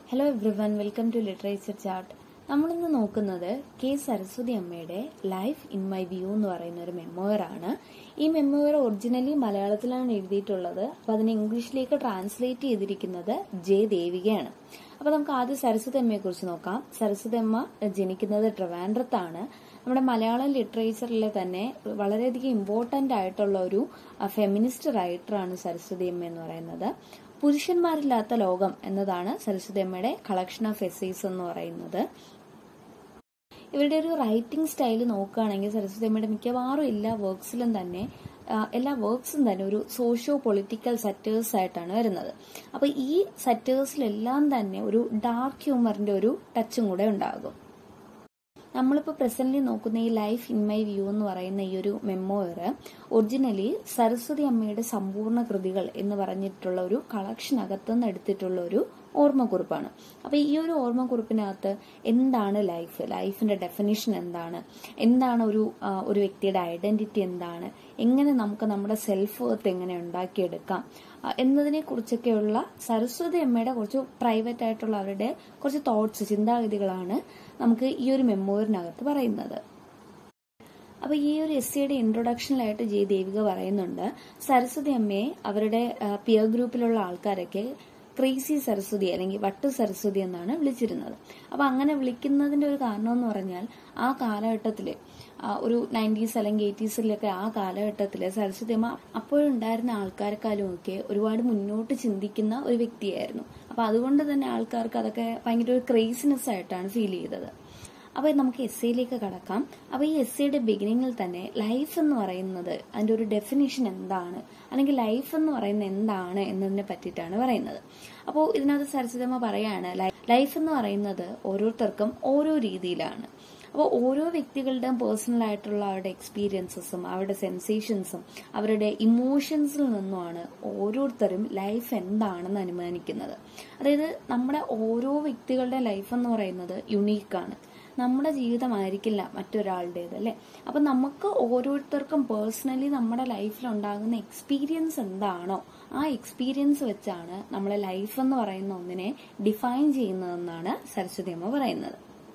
hello everyone welcome to literature chart നമ്മളിന്ന് നോക്കുന്നത് K Saraswati അമ്മയുടെ ലൈഫ് ഇൻ മൈ വ്യൂ എന്ന് പറയുന്ന ഒരു മെമ്മോയർ ആണ് ഈ മെമ്മോയർ ഒറിജിനലി മലയാളത്തിലാണ് എഴുതിയിട്ടുള്ളത് അപ്പോൾ അതിനെ ഇംഗ്ലീഷിലേക്ക് ട്രാൻസ്ലേറ്റ് ചെയ്തിരിക്കുന്നത് ജെ ദേവികയാണ് അപ്പോൾ നമുക്ക് ആദ്യം സരസ്വതി അമ്മയെ കുറിച്ച് നോക്കാം സരസ്വതി അമ്മ ജനിക്കുന്നത് ട്രിവാൻഡ്രത്താണ് നമ്മുടെ മലയാളം ലിറ്ററേച്ചറിലെ തന്നെ വളരെയധികം ഇമ്പോർട്ടന്റ് ആയിട്ടുള്ള ഒരു ഫെമിനിസ്റ്റ് റൈറ്ററാണ് സരസ്വതി അമ്മ എന്ന് പറയുന്നത് പുരുഷന്മാരില്ലാത്ത ലോകം എന്നതാണ് സരസ്വതി അമ്മയുടെ കളക്ഷൻ ഓഫ് എസ്സേസ് എന്ന് പറയുന്നത് ഇവരുടെ ഒരു റൈറ്റിംഗ് സ്റ്റൈൽ നോക്കുകയാണെങ്കിൽ സരസ്വതി അമ്മയുടെ മിക്കവാറും എല്ലാ വർക്ക്സിലും തന്നെ എല്ലാ വർക്ക്സും തന്നെ ഒരു സോഷ്യോ പൊളിറ്റിക്കൽ സെറ്റേഴ്സ് ആയിട്ടാണ് വരുന്നത് അപ്പൊ ഈ സെറ്റേഴ്സിലെല്ലാം തന്നെ ഒരു ഡാർക്ക് ഹ്യൂമറിന്റെ ഒരു ടച്ചും കൂടെ ഉണ്ടാകും നമ്മളിപ്പോൾ പ്രസന്റ്ലി നോക്കുന്ന ഈ ലൈഫ് ഇൻ മൈ വ്യൂ എന്ന് പറയുന്ന ഈ ഒരു മെമ്മോയർ ഒറിജിനലി സരസ്വതി അമ്മയുടെ സമ്പൂർണ്ണ കൃതികൾ എന്ന് പറഞ്ഞിട്ടുള്ള ഒരു കളക്ഷനകത്തു നിന്ന് എടുത്തിട്ടുള്ള ഒരു ഓർമ്മക്കുറിപ്പാണ് അപ്പൊ ഈ ഒരു ഓർമ്മക്കുറിപ്പിനകത്ത് എന്താണ് ലൈഫ് ലൈഫിന്റെ ഡെഫിനിഷൻ എന്താണ് എന്താണ് ഒരു ഒരു വ്യക്തിയുടെ ഐഡന്റിറ്റി എന്താണ് എങ്ങനെ നമുക്ക് നമ്മുടെ സെൽഫ് വർത്ത് എങ്ങനെ ഉണ്ടാക്കിയെടുക്കാം എന്നതിനെ കുറിച്ചൊക്കെയുള്ള സരസ്വതി അമ്മയുടെ കുറച്ച് പ്രൈവറ്റ് ആയിട്ടുള്ള അവരുടെ കുറച്ച് തോട്ട്സ് ചിന്താഗതികളാണ് നമുക്ക് ഈ ഒരു മെമ്മോറിനകത്ത് പറയുന്നത് അപ്പൊ ഈ ഒരു എസ് സിയുടെ ഇൻട്രൊഡക്ഷനിലായിട്ട് ജെ ദേവിക പറയുന്നുണ്ട് സരസ്വതി അമ്മയെ അവരുടെ പിയർ ഗ്രൂപ്പിലുള്ള ആൾക്കാരൊക്കെ ക്രേസി സരസ്വതി അല്ലെങ്കിൽ വട്ടു സരസ്വതി എന്നാണ് വിളിച്ചിരുന്നത് അപ്പൊ അങ്ങനെ വിളിക്കുന്നതിന്റെ ഒരു കാരണം എന്ന് പറഞ്ഞാൽ ആ കാലഘട്ടത്തില് ഒരു നയൻറ്റീസ് അല്ലെങ്കിൽ എയ്റ്റീസിലൊക്കെ ആ കാലഘട്ടത്തിൽ സരസ്വതി അമ്മ അപ്പോഴുണ്ടായിരുന്ന ആൾക്കാരെക്കാളും ഒക്കെ ഒരുപാട് മുന്നോട്ട് ചിന്തിക്കുന്ന ഒരു വ്യക്തിയായിരുന്നു അപ്പൊ അതുകൊണ്ട് തന്നെ ആൾക്കാർക്ക് അതൊക്കെ ഭയങ്കര ഒരു ക്രേസിനെസ് ആയിട്ടാണ് ഫീൽ ചെയ്തത് അപ്പൊ നമുക്ക് എസ് എയിലേക്ക് കടക്കാം അപ്പൊ ഈ എസ് എയുടെ ബിഗിനിങ്ങിൽ തന്നെ ലൈഫ് എന്ന് പറയുന്നത് അതിന്റെ ഒരു ഡെഫിനേഷൻ എന്താണ് അല്ലെങ്കിൽ ലൈഫ് എന്ന് പറയുന്നത് എന്താണ് എന്നതിനെ പറ്റിയിട്ടാണ് പറയുന്നത് അപ്പോൾ ഇതിനകത്ത് സരസ്വതമ്മ പറയാണ് ലൈഫ് എന്ന് പറയുന്നത് ഓരോരുത്തർക്കും ഓരോ രീതിയിലാണ് അപ്പോൾ ഓരോ വ്യക്തികളുടെയും പേഴ്സണൽ ആയിട്ടുള്ള അവരുടെ എക്സ്പീരിയൻസസും അവരുടെ സെൻസേഷൻസും അവരുടെ ഇമോഷൻസിൽ നിന്നുമാണ് ഓരോരുത്തരും ലൈഫ് എന്താണെന്ന് അനുമാനിക്കുന്നത് അതായത് നമ്മുടെ ഓരോ വ്യക്തികളുടെ ലൈഫ് എന്ന് പറയുന്നത് യുണീക്കാണ് നമ്മുടെ ജീവിതമായിരിക്കില്ല മറ്റൊരാളുടേത് അല്ലെ അപ്പൊ നമുക്ക് ഓരോരുത്തർക്കും പേഴ്സണലി നമ്മുടെ ലൈഫിൽ ഉണ്ടാകുന്ന എക്സ്പീരിയൻസ് എന്താണോ ആ എക്സ്പീരിയൻസ് വെച്ചാണ് നമ്മളെ ലൈഫ് എന്ന് പറയുന്ന ഒന്നിനെ ഡിഫൈൻ ചെയ്യുന്നതെന്നാണ് സരസ്വതി അമ്മ പറയുന്നത്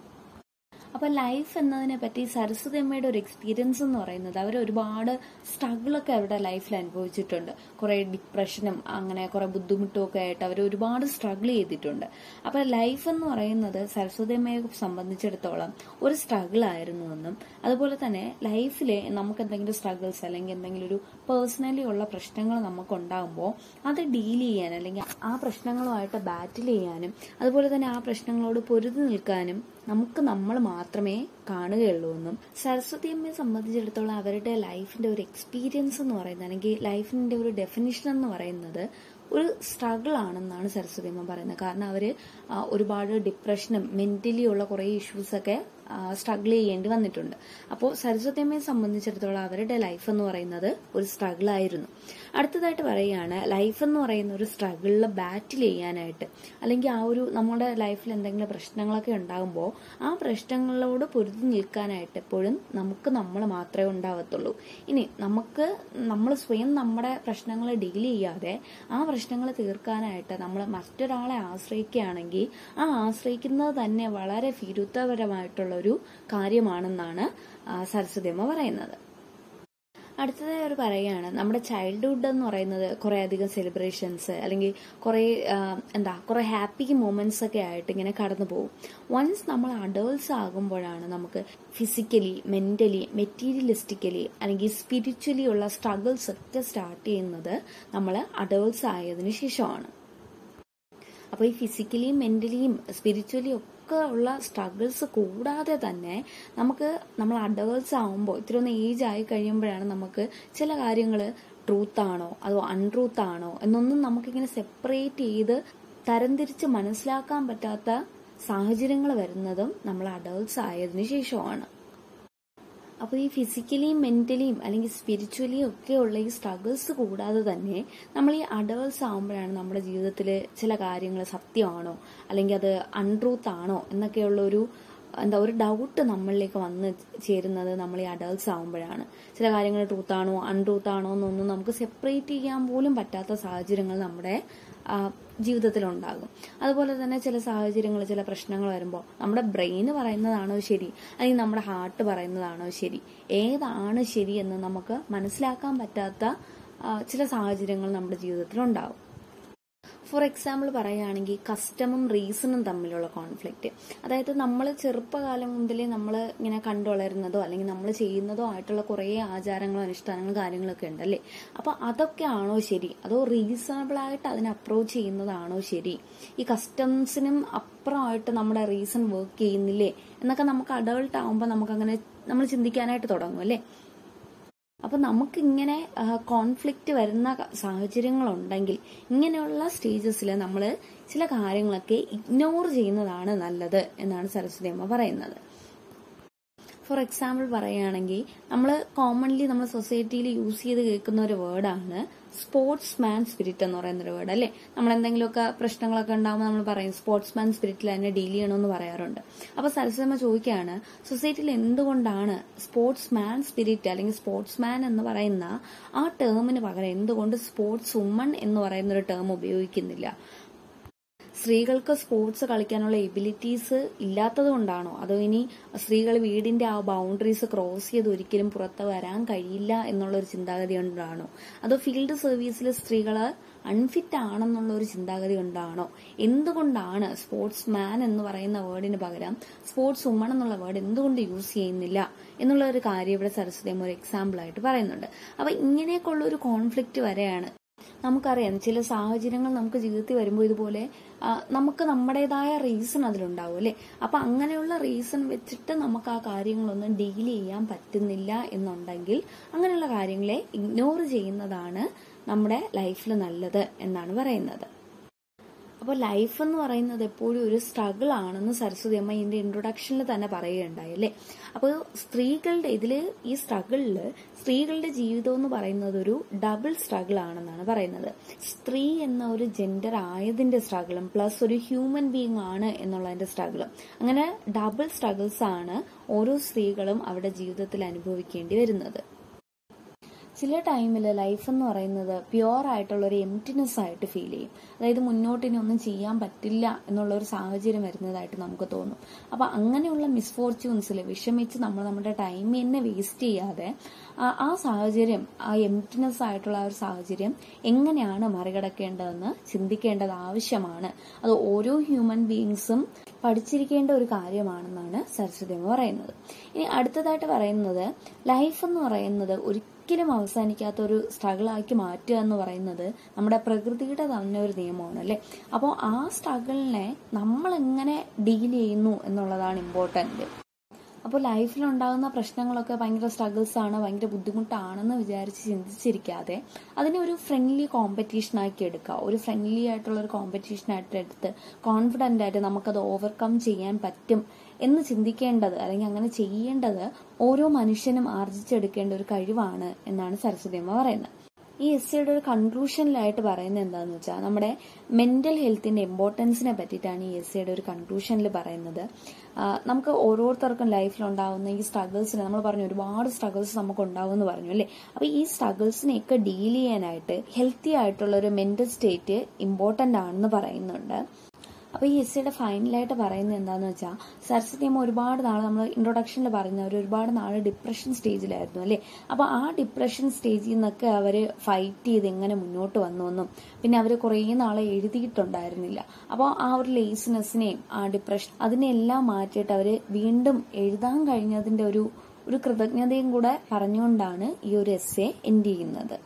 അപ്പൊ ലൈഫ് എന്നതിനെ പറ്റി സരസ്വതി അമ്മയുടെ ഒരു എക്സ്പീരിയൻസ് എന്ന് പറയുന്നത് അവർ ഒരുപാട് സ്ട്രഗിളൊക്കെ അവരുടെ ലൈഫിൽ അനുഭവിച്ചിട്ടുണ്ട് കുറെ ഡിപ്രഷനും അങ്ങനെ കുറെ ബുദ്ധിമുട്ടും ഒക്കെ ആയിട്ട് അവർ ഒരുപാട് സ്ട്രഗിൾ ചെയ്തിട്ടുണ്ട് അപ്പൊ ലൈഫ് എന്ന് പറയുന്നത് സരസ്വതി അമ്മയെ സംബന്ധിച്ചിടത്തോളം ഒരു സ്ട്രഗിൾ ആയിരുന്നു എന്നും അതുപോലെ തന്നെ ലൈഫിലെ നമുക്ക് എന്തെങ്കിലും സ്ട്രഗിൾസ് അല്ലെങ്കിൽ എന്തെങ്കിലും ഒരു പേഴ്സണലി ഉള്ള പ്രശ്നങ്ങൾ നമുക്ക് ഉണ്ടാകുമ്പോൾ അത് ഡീൽ ചെയ്യാൻ അല്ലെങ്കിൽ ആ പ്രശ്നങ്ങളുമായിട്ട് ബാറ്റിൽ ചെയ്യാനും അതുപോലെ തന്നെ ആ പ്രശ്നങ്ങളോട് പൊരുതി നിൽക്കാനും നമുക്ക് നമ്മൾ മാത്രമേ കാണുകയുള്ളൂ എന്നും സരസ്വതി അമ്മയെ സംബന്ധിച്ചിടത്തോളം അവരുടെ ലൈഫിന്റെ ഒരു എക്സ്പീരിയൻസ് എന്ന് പറയുന്നത് അല്ലെങ്കിൽ ലൈഫിന്റെ ഒരു ഡെഫിനിഷൻ എന്ന് പറയുന്നത് ഒരു സ്ട്രഗിൾ ആണെന്നാണ് സരസ്വതി അമ്മ പറയുന്നത് കാരണം അവര് ഒരുപാട് ഡിപ്രഷനും മെന്റലി ഉള്ള കുറെ ഇഷ്യൂസ് ഒക്കെ സ്ട്രഗിൾ ചെയ്യേണ്ടി വന്നിട്ടുണ്ട് അപ്പോൾ സരസ്വതി അമ്മയെ സംബന്ധിച്ചിടത്തോളം അവരുടെ ലൈഫ് എന്ന് പറയുന്നത് ഒരു സ്ട്രഗിൾ ആയിരുന്നു അടുത്തതായിട്ട് പറയുകയാണ് ലൈഫ് എന്ന് പറയുന്ന ഒരു സ്ട്രഗിളിൽ ബാറ്റിൽ ചെയ്യാനായിട്ട് അല്ലെങ്കിൽ ആ ഒരു നമ്മുടെ ലൈഫിൽ എന്തെങ്കിലും പ്രശ്നങ്ങളൊക്കെ ഉണ്ടാകുമ്പോൾ ആ പ്രശ്നങ്ങളോട് പൊരുതി നിൽക്കാനായിട്ട് എപ്പോഴും നമുക്ക് നമ്മൾ മാത്രമേ ഉണ്ടാവത്തുള്ളൂ ഇനി നമുക്ക് നമ്മൾ സ്വയം നമ്മുടെ പ്രശ്നങ്ങൾ ഡീൽ ചെയ്യാതെ ആ പ്രശ്നങ്ങൾ തീർക്കാനായിട്ട് നമ്മൾ മറ്റൊരാളെ ആശ്രയിക്കുകയാണെങ്കിൽ ആ ആശ്രയിക്കുന്നത് തന്നെ വളരെ വിരുദ്ധപരമായിട്ടുള്ള ഒരു കാര്യമാണെന്നാണ് സരസ്വതി അമ്മ പറയുന്നത് അടുത്തതായി അവർ പറയുകയാണ് നമ്മുടെ ചൈൽഡ്ഹുഡ് എന്ന് പറയുന്നത് കുറെ അധികം സെലിബ്രേഷൻസ് അല്ലെങ്കിൽ കുറെ എന്താ കുറെ ഹാപ്പി മൊമെന്റ്സ് ഒക്കെ ആയിട്ട് ഇങ്ങനെ കടന്നു പോകും വൺസ് നമ്മൾ അഡേൾസ് ആകുമ്പോഴാണ് നമുക്ക് ഫിസിക്കലി മെന്റലി മെറ്റീരിയലിസ്റ്റിക്കലി അല്ലെങ്കിൽ സ്പിരിച്വലി ഉള്ള സ്ട്രഗിൾസ് ഒക്കെ സ്റ്റാർട്ട് ചെയ്യുന്നത് നമ്മൾ അഡേൾസ് ആയതിനു ശേഷമാണ് അപ്പൊ ഈ ഫിസിക്കലിയും മെന്റലിയും സ്പിരിച്വലിയും ഒക്കെ ഉള്ള സ്ട്രഗിൾസ് കൂടാതെ തന്നെ നമുക്ക് നമ്മൾ അഡേൾസ് ആവുമ്പോൾ ഇത്ര ഒന്ന് ഏജ് ആയി കഴിയുമ്പോഴാണ് നമുക്ക് ചില കാര്യങ്ങൾ ട്രൂത്ത് ആണോ അതോ അൺട്രൂത്ത് ആണോ എന്നൊന്നും നമുക്കിങ്ങനെ സെപ്പറേറ്റ് ചെയ്ത് തരംതിരിച്ച് മനസ്സിലാക്കാൻ പറ്റാത്ത സാഹചര്യങ്ങൾ വരുന്നതും നമ്മൾ അഡേൾസ് ആയതിനു ശേഷമാണ് അപ്പോൾ ഈ ഫിസിക്കലിയും മെന്റലിയും അല്ലെങ്കിൽ സ്പിരിച്വലിയും ഒക്കെ ഉള്ള ഈ സ്ട്രഗിൾസ് കൂടാതെ തന്നെ നമ്മൾ ഈ അഡേൾസ് ആകുമ്പോഴാണ് നമ്മുടെ ജീവിതത്തിൽ ചില കാര്യങ്ങൾ സത്യമാണോ അല്ലെങ്കിൽ അത് അൺട്രൂത്ത് ആണോ എന്നൊക്കെയുള്ള ഒരു എന്താ ഒരു ഡൗട്ട് നമ്മളിലേക്ക് വന്ന് ചേരുന്നത് നമ്മൾ ഈ അഡൾട്ട്സ് ആകുമ്പോഴാണ് ചില കാര്യങ്ങൾ ട്രൂത്ത് ആണോ അൺട്രൂത്ത് ആണോ എന്നൊന്നും നമുക്ക് സെപ്പറേറ്റ് ചെയ്യാൻ പോലും പറ്റാത്ത സാഹചര്യങ്ങൾ നമ്മുടെ ജീവിതത്തിൽ ഉണ്ടാകും അതുപോലെ തന്നെ ചില സാഹചര്യങ്ങൾ ചില പ്രശ്നങ്ങൾ വരുമ്പോൾ നമ്മുടെ ബ്രെയിന് പറയുന്നതാണോ ശരി അല്ലെങ്കിൽ നമ്മുടെ ഹാർട്ട് പറയുന്നതാണോ ശരി ഏതാണ് ശരി എന്ന് നമുക്ക് മനസ്സിലാക്കാൻ പറ്റാത്ത ആ, ചില സാഹചര്യങ്ങൾ നമ്മുടെ ജീവിതത്തിൽ ഉണ്ടാകും ഫോർ എക്സാമ്പിൾ പറയുകയാണെങ്കിൽ കസ്റ്റമും റീസണും തമ്മിലുള്ള കോൺഫ്ലിക്റ്റ് അതായത് നമ്മൾ ചെറുപ്പകാലം മുതലേ നമ്മൾ ഇങ്ങനെ കണ്ടു വളരുന്നതോ അല്ലെങ്കിൽ നമ്മൾ ചെയ്യുന്നതോ ആയിട്ടുള്ള കുറേ ആചാരങ്ങളും അനുഷ്ഠാനങ്ങളും കാര്യങ്ങളൊക്കെ ഉണ്ടല്ലേ അപ്പൊ അതൊക്കെ ആണോ ശരി അതോ റീസണബിൾ ആയിട്ട് അതിനെ അപ്രോച്ച് ചെയ്യുന്നതാണോ ശരി ഈ കസ്റ്റംസിനും അപ്പുറമായിട്ട് നമ്മുടെ റീസൺ വർക്ക് ചെയ്യുന്നില്ലേ എന്നൊക്കെ നമുക്ക് അഡൾട്ട് ആവുമ്പോൾ നമുക്ക് അങ്ങനെ നമ്മൾ ചിന്തിക്കാനായിട്ട് തുടങ്ങും അല്ലേ അപ്പൊ നമുക്ക് ഇങ്ങനെ കോൺഫ്ലിക്റ്റ് വരുന്ന സാഹചര്യങ്ങളുണ്ടെങ്കിൽ ഇങ്ങനെയുള്ള സ്റ്റേജസിൽ നമ്മൾ ചില കാര്യങ്ങളൊക്കെ ഇഗ്നോർ ചെയ്യുന്നതാണ് നല്ലത് എന്നാണ് സരസ്വതി അമ്മ പറയുന്നത് ഫോർ എക്സാമ്പിൾ പറയുകയാണെങ്കിൽ നമ്മൾ കോമൺലി നമ്മൾ സൊസൈറ്റിയിൽ യൂസ് ചെയ്ത് കേൾക്കുന്ന ഒരു വേർഡാണ് സ്പോർട്സ് മാൻ സ്പിരിറ്റ് എന്ന് പറയുന്ന ഒരു വേർഡ് അല്ലേ നമ്മൾ എന്തെങ്കിലുമൊക്കെ പ്രശ്നങ്ങളൊക്കെ ഉണ്ടാകുമ്പോൾ നമ്മൾ പറയും സ്പോർട്സ് മാൻ സ്പിരിറ്റിൽ തന്നെ ഡീൽ ചെയ്യണമെന്ന് പറയാറുണ്ട് അപ്പൊ സരസ്വമ്മ ചോദിക്കുകയാണ് സൊസൈറ്റിയിൽ എന്തുകൊണ്ടാണ് സ്പോർട്സ് മാൻ സ്പിരിറ്റ് അല്ലെങ്കിൽ സ്പോർട്സ് മാൻ എന്ന് പറയുന്ന ആ ടേമിന് പകരം എന്തുകൊണ്ട് സ്പോർട്സ് വുമൺ എന്ന് പറയുന്ന ഒരു ടേം ഉപയോഗിക്കുന്നില്ല സ്ത്രീകൾക്ക് സ്പോർട്സ് കളിക്കാനുള്ള എബിലിറ്റീസ് ഇല്ലാത്തത് കൊണ്ടാണോ അതോ ഇനി സ്ത്രീകൾ വീടിന്റെ ആ ബൗണ്ടറീസ് ക്രോസ് ചെയ്ത് ഒരിക്കലും പുറത്ത് വരാൻ കഴിയില്ല എന്നുള്ള ഒരു ചിന്താഗതി കൊണ്ടാണോ അതോ ഫീൽഡ് സർവീസിൽ സ്ത്രീകൾ അൺഫിറ്റ് ആണെന്നുള്ള ഒരു ചിന്താഗതി കൊണ്ടാണോ എന്തുകൊണ്ടാണ് സ്പോർട്സ് മാൻ എന്ന് പറയുന്ന വേർഡിന് പകരം സ്പോർട്സ് വുമൺ എന്നുള്ള വേർഡ് എന്തുകൊണ്ട് യൂസ് ചെയ്യുന്നില്ല എന്നുള്ള ഒരു കാര്യം ഇവിടെ സരസ്വതി അമ്മ ഒരു എക്സാമ്പിൾ ആയിട്ട് പറയുന്നുണ്ട് അപ്പൊ ഇങ്ങനെയൊക്കെയുള്ള ഒരു കോൺഫ്ലിക്റ്റ് വരെയാണ് നമുക്കറിയാം ചില സാഹചര്യങ്ങൾ നമുക്ക് ജീവിതത്തിൽ വരുമ്പോൾ ഇതുപോലെ ആ, നമുക്ക് നമ്മുടേതായ റീസൺ അതിലുണ്ടാവും അല്ലെ അപ്പൊ അങ്ങനെയുള്ള റീസൺ വെച്ചിട്ട് നമുക്ക് ആ കാര്യങ്ങളൊന്നും ഡീൽ ചെയ്യാൻ പറ്റുന്നില്ല എന്നുണ്ടെങ്കിൽ അങ്ങനെയുള്ള കാര്യങ്ങളെ ഇഗ്നോർ ചെയ്യുന്നതാണ് നമ്മുടെ ലൈഫിൽ നല്ലത് എന്നാണ് പറയുന്നത് അപ്പോൾ ലൈഫ് എന്ന് പറയുന്നത് എപ്പോഴും ഒരു സ്ട്രഗിൾ ആണെന്ന് സരസ്വതി അമ്മ ഇതിന്റെ ഇൻട്രൊഡക്ഷനിൽ തന്നെ പറയുകയുണ്ടായി അല്ലേ അപ്പോൾ സ്ത്രീകളുടെ ഇതില് ഈ സ്ട്രഗിളിൽ സ്ത്രീകളുടെ ജീവിതം എന്ന് പറയുന്നത് ഒരു ഡബിൾ സ്ട്രഗിൾ ആണെന്നാണ് പറയുന്നത് സ്ത്രീ എന്ന ഒരു ജെൻഡർ ആയതിന്റെ സ്ട്രഗിളും പ്ലസ് ഒരു ഹ്യൂമൻ ബീങ് ആണ് എന്നുള്ളതിന്റെ സ്ട്രഗിളും അങ്ങനെ ഡബിൾ സ്ട്രഗിൾസ് ആണ് ഓരോ സ്ത്രീകളും അവരുടെ ജീവിതത്തിൽ അനുഭവിക്കേണ്ടി വരുന്നത് ചില ടൈമിൽ ലൈഫ് എന്ന് പറയുന്നത് പ്യുവർ ആയിട്ടുള്ള ഒരു എംറ്റിനെസ് ആയിട്ട് ഫീൽ ചെയ്യും അതായത് മുന്നോട്ട് ഇനി ഒന്നും ചെയ്യാൻ പറ്റില്ല എന്നുള്ള ഒരു സാഹചര്യം വരുന്നതായിട്ട് നമുക്ക് തോന്നും അപ്പൊ അങ്ങനെയുള്ള മിസ്ഫോർച്യൂൺസിൽ വിഷമിച്ച് നമ്മൾ നമ്മുടെ ടൈം തന്നെ വേസ്റ്റ് ചെയ്യാതെ ആ- ആ സാഹചര്യം ആ എംറ്റിനെസ് ആയിട്ടുള്ള ആ ഒരു സാഹചര്യം എങ്ങനെയാണ് മറികടക്കേണ്ടതെന്ന് ചിന്തിക്കേണ്ടത് ആവശ്യമാണ് അത് ഓരോ ഹ്യൂമൻ ബീങ്സും പഠിച്ചിരിക്കേണ്ട ഒരു കാര്യമാണെന്നാണ് സരസ്വതി അമ്മ പറയുന്നത് ഇനി അടുത്തതായിട്ട് പറയുന്നത് ലൈഫ് എന്ന് പറയുന്നത് ഒരിക്കലും അവസാനിക്കാത്ത ഒരു സ്ട്രഗിൾ ആക്കി മാറ്റുക എന്ന് പറയുന്നത് നമ്മുടെ പ്രകൃതിയുടെ തന്നെ ഒരു നിയമമാണ് അല്ലെ അപ്പോൾ ആ സ്ട്രഗിളിനെ നമ്മൾ എങ്ങനെ ഡീൽ ചെയ്യുന്നു എന്നുള്ളതാണ് ഇമ്പോർട്ടന്റ് അപ്പോൾ ലൈഫിൽ ഉണ്ടാകുന്ന പ്രശ്നങ്ങളൊക്കെ ഭയങ്കര സ്ട്രഗിൾസ് ആണ് ഭയങ്കര ബുദ്ധിമുട്ടാണെന്ന് വിചാരിച്ച് ചിന്തിച്ചിരിക്കാതെ അതിനെ ഒരു ഫ്രണ്ട്ലി കോമ്പറ്റീഷൻ ആക്കി എടുക്കുക ഒരു ഫ്രണ്ട്ലി ആയിട്ടുള്ള ഒരു കോമ്പറ്റീഷൻ ആയിട്ട് എടുത്ത് കോൺഫിഡന്റ് ആയിട്ട് നമുക്കത് ഓവർകം ചെയ്യാൻ പറ്റും എന്ന് ചിന്തിക്കേണ്ടത് അല്ലെങ്കിൽ അങ്ങനെ ചെയ്യേണ്ടത് ഓരോ മനുഷ്യനും ആർജിച്ചെടുക്കേണ്ട ഒരു കഴിവാണ് എന്നാണ് സരസ്വതി അമ്മ പറയുന്നത് ഈ എസ്സിയുടെ ഒരു കൺക്ലൂഷനിലായിട്ട് പറയുന്നത് എന്താന്ന് വെച്ചാൽ നമ്മുടെ മെന്റൽ ഹെൽത്തിന്റെ ഇമ്പോർട്ടൻസിനെ പറ്റിയിട്ടാണ് ഈ എസ്സിയുടെ ഒരു കൺക്ലൂഷനിൽ പറയുന്നത് ആ, നമുക്ക് ഓരോരുത്തർക്കും ലൈഫിൽ ഉണ്ടാവുന്ന ഈ സ്ട്രഗിൾസിന് നമ്മൾ പറഞ്ഞു ഒരുപാട് സ്ട്രഗിൾസ് നമുക്ക് ഉണ്ടാവും എന്ന് പറഞ്ഞു അല്ലേ അപ്പൊ ഈ സ്ട്രഗിൾസിനെയൊക്കെ ഡീൽ ചെയ്യാനായിട്ട് ഹെൽത്തി ആയിട്ടുള്ള ഒരു മെന്റൽ സ്റ്റേറ്റ് ഇമ്പോർട്ടന്റ് ആണെന്ന് പറയുന്നുണ്ട് അപ്പൊ ഈ എസ്സിയുടെ ഫൈനലായിട്ട് പറയുന്നത് എന്താന്ന് വെച്ചാൽ സരസ്വതി അമ്മ ഒരുപാട് നാൾ നമ്മൾ ഇൻട്രൊഡക്ഷനിൽ പറഞ്ഞ അവർ ഒരുപാട് നാൾ ഡിപ്രഷൻ സ്റ്റേജിലായിരുന്നു അല്ലേ അപ്പൊ ആ ഡിപ്രഷൻ സ്റ്റേജിൽ നിന്നൊക്കെ അവര് ഫൈറ്റ് ചെയ്ത് എങ്ങനെ മുന്നോട്ട് വന്നു എന്നും പിന്നെ അവർ കുറേ നാളെ എഴുതിയിട്ടുണ്ടായിരുന്നില്ല അപ്പോൾ ആ ഒരു ലേസിനെസ്സിനെയും ആ ഡിപ്രഷൻ അതിനെല്ലാം മാറ്റിയിട്ട് അവര് വീണ്ടും എഴുതാൻ കഴിഞ്ഞതിന്റെ ഒരു ഒരു കൃതജ്ഞതയും കൂടെ പറഞ്ഞുകൊണ്ടാണ് ഈ ഒരു എസ് എ എൻഡ് ചെയ്യുന്നത്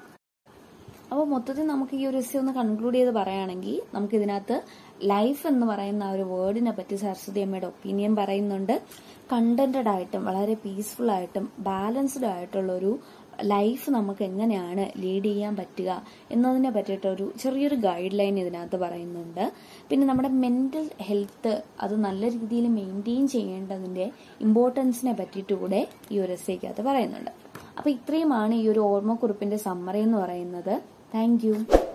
അപ്പോൾ മൊത്തത്തിൽ നമുക്ക് ഈ ഒരു എസ് ഒന്ന് കൺക്ലൂഡ് ചെയ്ത് പറയുകയാണെങ്കിൽ നമുക്ക് ഇതിനകത്ത് ലൈഫ് എന്ന് പറയുന്ന ആ ഒരു വേർഡിനെ പറ്റി സരസ്വതി അമ്മയുടെ ഒപ്പീനിയൻ പറയുന്നുണ്ട് കണ്ടന്റഡ് ആയിട്ടും വളരെ പീസ്ഫുൾ ആയിട്ടും ബാലൻസ്ഡ് ആയിട്ടുള്ള ഒരു ലൈഫ് നമുക്ക് എങ്ങനെയാണ് ലീഡ് ചെയ്യാൻ പറ്റുക എന്നതിനെ പറ്റിയിട്ട് ഒരു ചെറിയൊരു ഗൈഡ് ലൈൻ ഇതിനകത്ത് പറയുന്നുണ്ട് പിന്നെ നമ്മുടെ മെന്റൽ ഹെൽത്ത് അത് നല്ല രീതിയിൽ മെയിൻറ്റെയിൻ ചെയ്യേണ്ടതിന്റെ ഇമ്പോർട്ടൻസിനെ പറ്റിയിട്ട് കൂടെ ഈ ഒരു എസ്സേക്കകത്ത് പറയുന്നുണ്ട് അപ്പൊ ഇത്രയുമാണ് ഈ ഒരു ഓർമ്മക്കുറിപ്പിന്റെ സമ്മറി എന്ന് പറയുന്നത് താങ്ക് യു